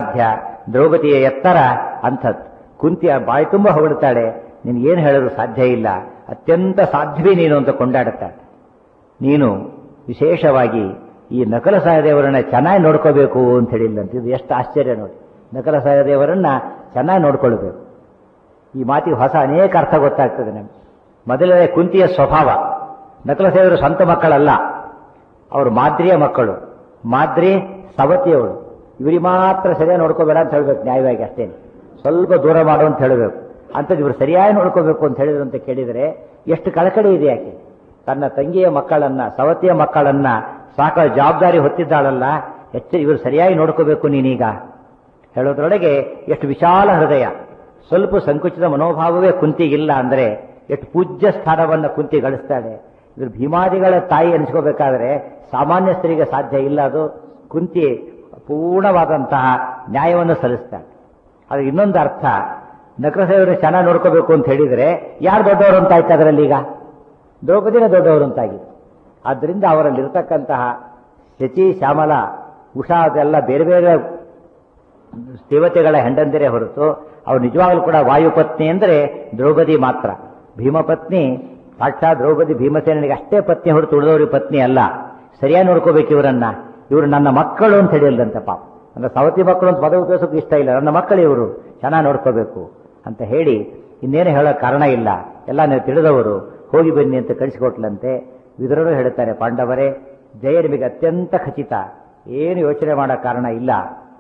ಸಾಧ್ಯ ದ್ರೌಪದಿಯ ಎತ್ತರ ಅಂಥದ್ದು ಕುಂತಿಯ ಬಾಯಿ ತುಂಬ ಹೊಗಳ್ತಾಳೆ ನಿನಗೇನು ಹೇಳೋದು ಸಾಧ್ಯ ಇಲ್ಲ ಅತ್ಯಂತ ಸಾಧ್ಯವೇ ನೀನು ಅಂತ ಕೊಂಡಾಡುತ್ತಾಳೆ ನೀನು ವಿಶೇಷವಾಗಿ ಈ ನಕಲ ಸಹದೇವರನ್ನ ಚೆನ್ನಾಗಿ ನೋಡ್ಕೋಬೇಕು ಅಂತ ಹೇಳಿಲ್ಲಂತ ಇದು ಎಷ್ಟು ಆಶ್ಚರ್ಯ ನೋಡಿ ನಕಲ ಸಹದೇವರನ್ನ ಚೆನ್ನಾಗಿ ನೋಡ್ಕೊಳ್ಬೇಕು ಈ ಮಾತಿಗೆ ಹೊಸ ಅನೇಕ ಅರ್ಥ ಗೊತ್ತಾಗ್ತದೆ ನಮಗೆ ಮೊದಲನೇ ಕುಂತಿಯ ಸ್ವಭಾವ ನಕಲ ಸಹದೇವರು ಸ್ವಂತ ಮಕ್ಕಳಲ್ಲ ಅವರು ಮಾದ್ರಿಯ ಮಕ್ಕಳು ಮಾದ್ರಿ ಸವತಿಯವಳು ಇವರಿಗೆ ಮಾತ್ರ ಸರಿಯಾಗಿ ನೋಡ್ಕೋಬೇಡ ಅಂತ ಹೇಳ್ಬೇಕು ನ್ಯಾಯವಾಗಿ ಅಷ್ಟೇನೆ ಸ್ವಲ್ಪ ದೂರ ಮಾಡು ಅಂತ ಹೇಳಬೇಕು ಅಂಥದ್ದು ಇವರು ಸರಿಯಾಗಿ ನೋಡ್ಕೋಬೇಕು ಅಂತ ಹೇಳಿದ್ರು ಅಂತ ಕೇಳಿದರೆ ಎಷ್ಟು ಕಳಕಳಿ ಇದೆ ಯಾಕೆ ತನ್ನ ತಂಗಿಯ ಮಕ್ಕಳನ್ನ ಸವತಿಯ ಮಕ್ಕಳನ್ನ ಸಾಕ ಜವಾಬ್ದಾರಿ ಹೊತ್ತಿದ್ದಾಳಲ್ಲ ಹೆಚ್ಚು ಇವರು ಸರಿಯಾಗಿ ನೋಡ್ಕೋಬೇಕು ನೀನೀಗ ಹೇಳೋದ್ರೊಳಗೆ ಎಷ್ಟು ವಿಶಾಲ ಹೃದಯ ಸ್ವಲ್ಪ ಸಂಕುಚಿತ ಮನೋಭಾವವೇ ಕುಂತಿಗಿಲ್ಲ ಅಂದ್ರೆ ಎಷ್ಟು ಪೂಜ್ಯ ಸ್ಥಾನವನ್ನ ಕುಂತಿ ಗಳಿಸ್ತಾಳೆ ಇವರು ಭೀಮಾದಿಗಳ ತಾಯಿ ಅನಿಸ್ಕೋಬೇಕಾದ್ರೆ ಸಾಮಾನ್ಯ ಸ್ತ್ರೀಗೆ ಸಾಧ್ಯ ಇಲ್ಲ ಅದು ಕುಂತಿ ಪೂರ್ಣವಾದಂತಹ ನ್ಯಾಯವನ್ನು ಸಲ್ಲಿಸ್ತಾಳೆ ಅದು ಇನ್ನೊಂದು ಅರ್ಥ ನಕರಸೇವರು ಚೆನ್ನಾಗಿ ನೋಡ್ಕೋಬೇಕು ಅಂತ ಹೇಳಿದರೆ ಯಾರು ದೊಡ್ಡವರು ಅಂತ ಆಯ್ತು ಅದರಲ್ಲಿ ಈಗ ದ್ರೌಪದಿನೇ ದೊಡ್ಡವರು ಅಂತಾಗಿದೆ ಆದ್ದರಿಂದ ಅವರಲ್ಲಿರ್ತಕ್ಕಂತಹ ಶಚಿ ಶ್ಯಾಮಲ ಉಷಾ ಅದೆಲ್ಲ ಬೇರೆ ಬೇರೆ ದೇವತೆಗಳ ಹೆಂಡಂದಿರೇ ಹೊರತು ಅವ್ರು ನಿಜವಾಗ್ಲೂ ಕೂಡ ವಾಯುಪತ್ನಿ ಅಂದರೆ ದ್ರೌಪದಿ ಮಾತ್ರ ಭೀಮಪತ್ನಿ ಸಾಕ್ಷಾತ್ ದ್ರೌಪದಿ ಭೀಮಸೇನಿಗೆ ಅಷ್ಟೇ ಪತ್ನಿ ಹೊರತು ಉಳಿದವ್ರಿಗೆ ಪತ್ನಿ ಅಲ್ಲ ಸರಿಯಾಗಿ ನೋಡ್ಕೋಬೇಕು ಇವರನ್ನ ಇವರು ನನ್ನ ಮಕ್ಕಳು ಅಂತ ಹೇಳಿಲ್ಲಂತ ಪಾಪ ಅಂದ್ರೆ ಸವತಿ ಮಕ್ಕಳು ಅಂತ ಪದ ಉಪಯೋಗಿಸೋಕೆ ಇಷ್ಟ ಇಲ್ಲ ನನ್ನ ಮಕ್ಕಳು ಇವರು ಚೆನ್ನಾಗಿ ನೋಡ್ಕೋಬೇಕು ಅಂತ ಹೇಳಿ ಇನ್ನೇನು ಹೇಳೋ ಕಾರಣ ಇಲ್ಲ ಎಲ್ಲ ನೀವು ತಿಳಿದವರು ಹೋಗಿ ಬನ್ನಿ ಅಂತ ಕಳಿಸಿಕೊಟ್ಲಂತೆ ವಿದುರರು ಹೇಳ್ತಾರೆ ಪಾಂಡವರೇ ಜಯ ನಿಮಗೆ ಅತ್ಯಂತ ಖಚಿತ ಏನು ಯೋಚನೆ ಮಾಡೋ ಕಾರಣ ಇಲ್ಲ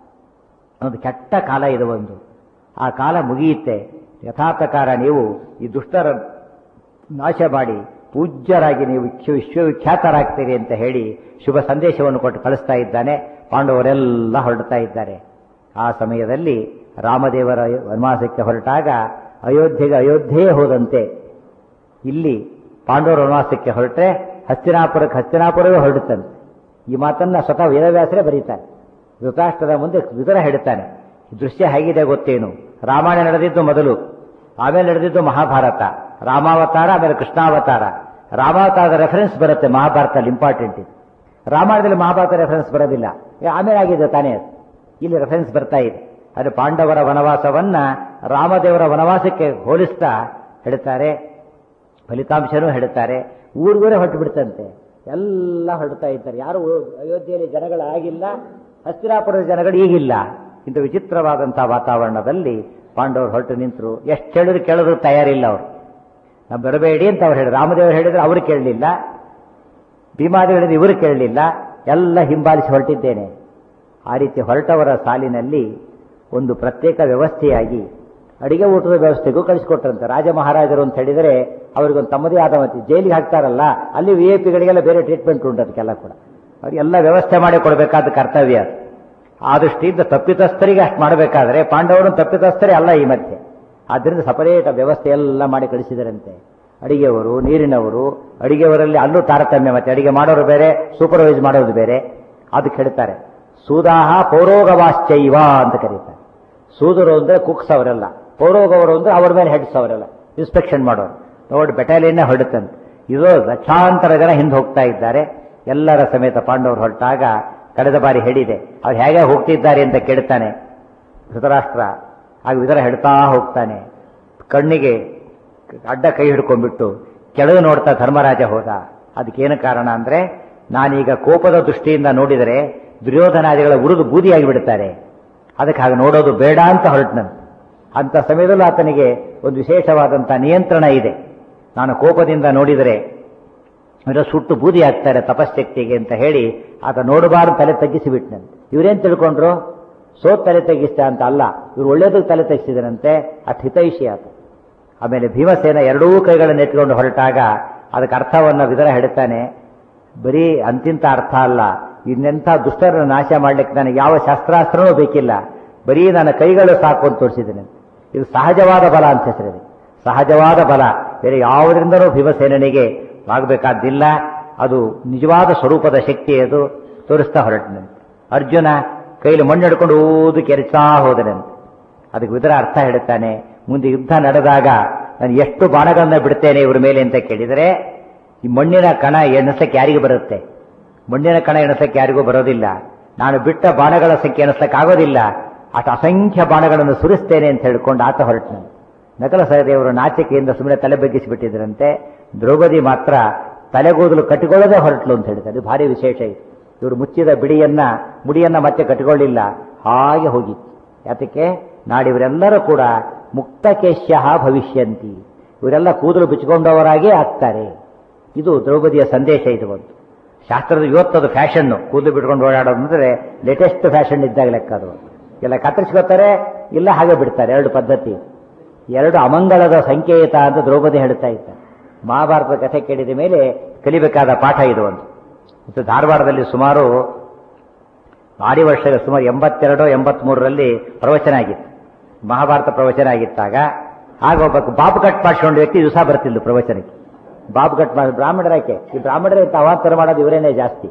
ಒಂದು ಕೆಟ್ಟ ಕಾಲ ಇದು ಒಂದು ಆ ಕಾಲ ಮುಗಿಯುತ್ತೆ ಯಥಾಪ್ರಕಾರ ನೀವು ಈ ದುಷ್ಟರ ನಾಶ ಮಾಡಿ ಪೂಜ್ಯರಾಗಿ ನೀವು ವಿಶ್ವ ವಿಶ್ವವಿಖ್ಯಾತರಾಗ್ತೀರಿ ಅಂತ ಹೇಳಿ ಶುಭ ಸಂದೇಶವನ್ನು ಕೊಟ್ಟು ಕಳಿಸ್ತಾ ಇದ್ದಾನೆ ಪಾಂಡವರೆಲ್ಲ ಹೊರಡ್ತಾ ಇದ್ದಾರೆ ಆ ಸಮಯದಲ್ಲಿ ರಾಮದೇವರ ವನವಾಸಕ್ಕೆ ಹೊರಟಾಗ ಅಯೋಧ್ಯೆಗೆ ಅಯೋಧ್ಯೆಯೇ ಹೋದಂತೆ ಇಲ್ಲಿ ಪಾಂಡವರ ವನವಾಸಕ್ಕೆ ಹೊರಟ್ರೆ ಹಸ್ತಿನಾಪುರಕ್ಕೆ ಹಸ್ತಿನಾಪುರವೇ ಹೊರಡುತ್ತಂತೆ ಈ ಮಾತನ್ನ ಸ್ವತಃ ವೇದವ್ಯಾಸರೇ ಬರೀತಾರೆ ಧೃತರಾಷ್ಟ್ರದ ಮುಂದೆ ವಿದುರ ಹೇಳ್ತಾನೆ ಈ ದೃಶ್ಯ ಹೇಗಿದೆ ಗೊತ್ತೇನು ರಾಮಾಯಣ ನಡೆದಿದ್ದು ಮೊದಲು ಆಮೇಲೆ ನಡೆದಿದ್ದು ಮಹಾಭಾರತ ರಾಮಾವತಾರ ಆಮೇಲೆ ಕೃಷ್ಣಾವತಾರ ರಾಮಾವತಾರದ ರೆಫರೆನ್ಸ್ ಬರುತ್ತೆ ಮಹಾಭಾರತದಲ್ಲಿ ಇಂಪಾರ್ಟೆಂಟ್ ಇದು ರಾಮಾಯಣದಲ್ಲಿ ಮಹಾಭಾರತ ರೆಫರೆನ್ಸ್ ಬರೋದಿಲ್ಲ ಈಗ ಆಮೇಲೆ ಆಗಿದೆ ತಾನೇ ಅದು ಇಲ್ಲಿ ರೆಫರೆನ್ಸ್ ಬರ್ತಾ ಇದೆ ಅದು ಪಾಂಡವರ ವನವಾಸವನ್ನ ರಾಮದೇವರ ವನವಾಸಕ್ಕೆ ಹೋಲಿಸ್ತಾ ಹೇಳ್ತಾರೆ ಫಲಿತಾಂಶನೂ ಹೇಳ್ತಾರೆ ಊರಿಗೂರೇ ಹೊರಟು ಬಿಡ್ತಂತೆ ಎಲ್ಲ ಹೊರಡ್ತಾ ಇದ್ದಾರೆ ಯಾರು ಅಯೋಧ್ಯೆಯಲ್ಲಿ ಜನಗಳಾಗಿಲ್ಲ ಹಸ್ತಿನಾಪುರದ ಜನಗಳು ಈಗಿಲ್ಲ ಇಂಥ ವಿಚಿತ್ರವಾದಂತಹ ವಾತಾವರಣದಲ್ಲಿ ಪಾಂಡವರು ಹೊರಟು ನಿಂತರು ಎಷ್ಟು ಹೇಳಿದ್ರು ಕೇಳಿದ್ರು ತಯಾರಿಲ್ಲ ಅವರು ನಾವು ಬರಬೇಡಿ ಅಂತ ಅವ್ರು ಹೇಳಿದ್ರು ರಾಮದೇವರು ಹೇಳಿದ್ರೆ ಅವರು ಕೇಳಲಿಲ್ಲ ಭೀಮಾದೇವಿ ಹೇಳಿದ್ರೆ ಇವರು ಕೇಳಲಿಲ್ಲ ಎಲ್ಲ ಹಿಂಬಾಲಿಸಿ ಹೊರಟಿದ್ದೇನೆ ಆ ರೀತಿ ಹೊರಟವರ ಸಾಲಿನಲ್ಲಿ ಒಂದು ಪ್ರತ್ಯೇಕ ವ್ಯವಸ್ಥೆಯಾಗಿ ಅಡಿಗೆ ಊಟದ ವ್ಯವಸ್ಥೆಗೂ ಕಳಿಸಿಕೊಟ್ರಂತೆ ರಾಜ ಮಹಾರಾಜರು ಅಂತ ಹೇಳಿದರೆ ಅವ್ರಿಗೊಂದು ತಮ್ಮದೇ ಆದ ಮತ್ತೆ ಜೈಲಿಗೆ ಹಾಕ್ತಾರಲ್ಲ ಅಲ್ಲಿ ವಿ ಐ ಪಿಗಳಿಗೆಲ್ಲ ಬೇರೆ ಟ್ರೀಟ್ಮೆಂಟ್ ಉಂಟು ಅದಕ್ಕೆಲ್ಲ ಕೂಡ ಅವ್ರಿಗೆಲ್ಲ ವ್ಯವಸ್ಥೆ ಮಾಡಿ ಕೊಡಬೇಕಾದ ಕರ್ತವ್ಯ ಆ ದೃಷ್ಟಿಯಿಂದ ತಪ್ಪಿತಸ್ಥರಿಗೆ ಅಷ್ಟು ಮಾಡಬೇಕಾದ್ರೆ ಪಾಂಡವರು ತಪ್ಪಿತಸ್ಥರೇ ಅಲ್ಲ ಈ ಮಧ್ಯೆ ಆದ್ದರಿಂದ ಸಪರೇಟ್ ವ್ಯವಸ್ಥೆ ಎಲ್ಲ ಮಾಡಿ ಕಳಿಸಿದರಂತೆ ಅಡಿಗೆಯವರು ನೀರಿನವರು ಅಡಿಗೆಯವರಲ್ಲಿ ಅಲ್ಲೂ ತಾರತಮ್ಯ ಮತ್ತೆ ಅಡಿಗೆ ಮಾಡೋರು ಬೇರೆ ಸೂಪರ್ವೈಸ್ ಮಾಡೋದು ಬೇರೆ ಅದಕ್ಕೆ ಹೇಳ್ತಾರೆ ಸೂದಾಹ ಪೌರೋಗವಾಶ್ಚೈವ ಅಂತ ಕರೀತಾರೆ ಸೂದರು ಅಂದ್ರೆ ಕುಕ್ಸ್ ಅವರೆಲ್ಲ ಪೌರೋಗವರು ಅಂದ್ರೆ ಅವ್ರ ಮೇಲೆ ಹೆಡ್ಸ್ ಅವರೆಲ್ಲ ಇನ್ಸ್ಪೆಕ್ಷನ್ ಮಾಡೋರು ನೋಡಿ ಬೆಟಾಲಿಯನ್ನೇ ಹೊರಡುತ್ತಂತೆ ಇದು ಲಕ್ಷಾಂತರ ಜನ ಹಿಂದೆ ಹೋಗ್ತಾ ಇದ್ದಾರೆ ಎಲ್ಲರ ಸಮೇತ ಪಾಂಡವರು ಹೊರಟಾಗ ಕಳೆದ ಬಾರಿ ಹೇಳಿದೆ ಅವ್ರು ಹೇಗೆ ಹೋಗ್ತಿದ್ದಾರೆ ಅಂತ ಕೇಳ್ತಾನೆ ಧೃತರಾಷ್ಟ್ರ ಆಗ ವಿದರ ಹೇಳ್ತಾ ಹೋಗ್ತಾನೆ ಕಣ್ಣಿಗೆ ಅಡ್ಡ ಕೈ ಹಿಡ್ಕೊಂಡ್ಬಿಟ್ಟು ಕೆಳಗೆ ನೋಡ್ತಾ ಧರ್ಮರಾಜ ಹೋದ ಅದಕ್ಕೇನು ಕಾರಣ ಅಂದ್ರೆ ನಾನೀಗ ಕೋಪದ ದೃಷ್ಟಿಯಿಂದ ನೋಡಿದರೆ ದುರ್ಯೋಧನಾದಿಗಳ ಉರಿದು ಬೂದಿಯಾಗಿ ಬಿಡ್ತಾರೆ ಅದಕ್ಕೆ ಹಾಗೆ ನೋಡೋದು ಬೇಡ ಅಂತ ಹೊರಟನಂತೆ ಅಂತ ಸಮಯದಲ್ಲೂ ಆತನಿಗೆ ಒಂದು ವಿಶೇಷವಾದಂತಹ ನಿಯಂತ್ರಣ ಇದೆ ನಾನು ಕೋಪದಿಂದ ನೋಡಿದರೆ ಇವರ ಸುಟ್ಟು ಬೂದಿ ಆಗ್ತಾರೆ ತಪಶಕ್ತಿಗೆ ಅಂತ ಹೇಳಿ ಆತ ನೋಡಬಾರ್ದು ತಲೆ ತಗ್ಗಿಸಿಬಿಟ್ನಂತೆ ಇವರೇನ್ ತಿಳ್ಕೊಂಡ್ರು ಸೋತ್ ತಲೆ ತಗ್ಗಿಸ್ತಾ ಅಂತ ಅಲ್ಲ ಇವ್ರು ಒಳ್ಳೇದಕ್ಕೆ ತಲೆ ತಗ್ಗಿಸಿದರಂತೆ ಅಷ್ಟು ಹಿತೈಷಿ ಆತ ಆಮೇಲೆ ಭೀಮಸೇನ ಎರಡೂ ಕೈಗಳನ್ನು ಎತ್ಕೊಂಡು ಹೊರಟಾಗ ಅದಕ್ಕೆ ಅರ್ಥವನ್ನ ವಿದರ ಹೇಳ್ತಾನೆ ಬರೀ ಅಂತಿಂತ ಅರ್ಥ ಅಲ್ಲ ಇನ್ನೆಂಥ ದುಷ್ಟರನ್ನು ನಾಶ ಮಾಡ್ಲಿಕ್ಕೆ ನನಗೆ ಯಾವ ಶಸ್ತ್ರಾಸ್ತ್ರನೂ ಬೇಕಿಲ್ಲ ಬರೀ ನನ್ನ ಕೈಗಳು ಸಾಕು ಅಂತ ತೋರಿಸಿದ್ದೇನೆ ಇದು ಸಹಜವಾದ ಬಲ ಅಂತ ಹೆಸರಿದೆ ಸಹಜವಾದ ಬಲ ಬೇರೆ ಯಾವುದರಿಂದನೂ ಭೀಮಸೇನಿಗೆ ಆಗಬೇಕಾದ್ದಿಲ್ಲ ಅದು ನಿಜವಾದ ಸ್ವರೂಪದ ಶಕ್ತಿ ಅದು ತೋರಿಸ್ತಾ ಹೊರಟಿನಂತೆ ಅರ್ಜುನ ಕೈಲಿ ಮಣ್ಣು ಹಿಡ್ಕೊಂಡು ಓದು ಕೆರೆಸ್ತಾ ಹೋದನಂತೆ ಅದಕ್ಕೆ ವಿದರ ಅರ್ಥ ಹೇಳುತ್ತಾನೆ ಮುಂದೆ ಯುದ್ಧ ನಡೆದಾಗ ನಾನು ಎಷ್ಟು ಬಾಣಗಳನ್ನ ಬಿಡ್ತೇನೆ ಇವ್ರ ಮೇಲೆ ಅಂತ ಕೇಳಿದರೆ ಈ ಮಣ್ಣಿನ ಕಣ ಎಣಿಸಕ್ಕೆ ಯಾರಿಗೂ ಬರುತ್ತೆ ಮಣ್ಣಿನ ಕಣ ಎಣಿಸಕ್ಕೆ ಯಾರಿಗೂ ಬರೋದಿಲ್ಲ ನಾನು ಬಿಟ್ಟ ಬಾಣಗಳ ಸಂಖ್ಯೆ ಎಣಿಸಕ್ಕೆ ಆಗೋದಿಲ್ಲ ಅಷ್ಟು ಅಸಂಖ್ಯ ಬಾಣಗಳನ್ನು ಸುರಿಸ್ತೇನೆ ಅಂತ ಹೇಳ್ಕೊಂಡು ಆತ ಹೊರಟನು ನಕಲ ಸಹದೇವರು ನಾಚಿಕೆಯಿಂದ ಸುಮ್ಮನೆ ತಲೆ ಬಗ್ಗಿಸಿಬಿಟ್ಟಿದ್ರಂತೆ ದ್ರೌಪದಿ ಮಾತ್ರ ತಲೆಗೂದಲು ಕಟ್ಟಿಕೊಳ್ಳದೆ ಹೊರಟ್ಲು ಅಂತ ಹೇಳ್ತಾರೆ ಇದು ಭಾರಿ ವಿಶೇಷ ಇದು ಇವರು ಮುಚ್ಚಿದ ಬಿಡಿಯನ್ನ ಮುಡಿಯನ್ನ ಮತ್ತೆ ಕಟ್ಟಿಕೊಳ್ಳಿಲ್ಲ ಹಾಗೆ ಹೋಗಿತ್ತು ಯಾತಕ್ಕೆ ನಾಡಿವರೆಲ್ಲರೂ ಕೂಡ ಮುಕ್ತಕೇಶ್ಯ ಭವಿಷ್ಯಂತಿ ಇವರೆಲ್ಲ ಕೂದಲು ಬಿಚ್ಚಿಕೊಂಡವರಾಗೇ ಆಗ್ತಾರೆ ಇದು ದ್ರೌಪದಿಯ ಸಂದೇಶ ಇದು ಒಂದು ಶಾಸ್ತ್ರದ ಇವತ್ತದು ಫ್ಯಾಷನ್ನು ಕೂದಲು ಬಿಟ್ಕೊಂಡು ಓಡಾಡೋದು ಅಂದ್ರೆ ಲೇಟೆಸ್ಟ್ ಫ್ಯಾಷನ್ ಇದ್ದಾಗ ಲೆಕ್ಕ ಅದು ಎಲ್ಲ ಕತ್ತರಿಸ್ಕೋತಾರೆ ಇಲ್ಲ ಹಾಗೆ ಬಿಡ್ತಾರೆ ಎರಡು ಪದ್ಧತಿ ಎರಡು ಅಮಂಗಳದ ಸಂಕೇತ ಅಂತ ದ್ರೌಪದಿ ಹೇಳ್ತಾ ಇದ್ದಾರೆ ಮಹಾಭಾರತದ ಕಥೆ ಕೇಳಿದ ಮೇಲೆ ಕಲಿಬೇಕಾದ ಪಾಠ ಇದು ಒಂದು ಮತ್ತು ಧಾರವಾಡದಲ್ಲಿ ಸುಮಾರು ಭಾರಿ ವರ್ಷ ಸುಮಾರು ಎಂಬತ್ತೆರಡು ಎಂಬತ್ಮೂರರಲ್ಲಿ ಪ್ರವಚನ ಆಗಿತ್ತು ಮಹಾಭಾರತ ಪ್ರವಚನ ಆಗಿತ್ತಾಗ ಆಗ ಒಬ್ಬ ಬಾಬು ಕಟ್ ಮಾಡಿಸ್ಕೊಂಡು ವ್ಯಕ್ತಿ ದಿವಸ ಬರ್ತಿದ್ಲು ಪ್ರವಚನಕ್ಕೆ ಬಾಬು ಕಟ್ ಮಾಡಿ ಬ್ರಾಹ್ಮಣರಾಕೆ ಈ ಬ್ರಾಹ್ಮಣರೇ ಇಂಥ ಅವಾಂತರ ಮಾಡೋದು ಇವರೇನೇ ಜಾಸ್ತಿ